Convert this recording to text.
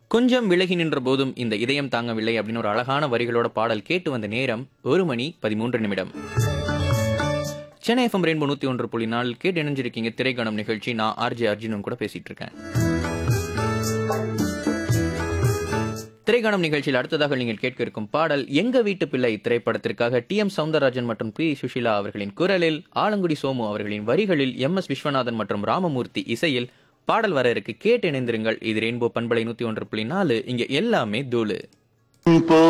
கொஞ்சம் விலகி நின்ற போதும் இந்த இதயம் தாங்கவில்லை அப்படின்னு ஒரு அழகான வரிகளோட பாடல் கேட்டு வந்த நேரம் ஒரு மணி பதிமூன்று நிமிடம் சென்னை எஃப்எம் ரெயின்போ நூத்தி ஒன்று புள்ளி நாலு கேட்டு இணைஞ்சிருக்கீங்க திரைக்கணம் நிகழ்ச்சி நான் ஆர்ஜே அர்ஜுனும் கூட பேசிட்டு இருக்கேன் திரைக்காணம் நிகழ்ச்சியில் அடுத்ததாக நீங்கள் கேட்க இருக்கும் பாடல் எங்க வீட்டு பிள்ளை திரைப்படத்திற்காக டி எம் சவுந்தரராஜன் மற்றும் பி சுஷிலா அவர்களின் குரலில் ஆலங்குடி சோமு அவர்களின் வரிகளில் எம் எஸ் விஸ்வநாதன் மற்றும் ராமமூர்த்தி இசையில் பாடல் வர இருக்கு கேட்டு இணைந்திருங்கள் இது ரெயின்போ பண்பலை நூத்தி ஒன்று புள்ளி நாலு இங்க எல்லாமே தூளு போ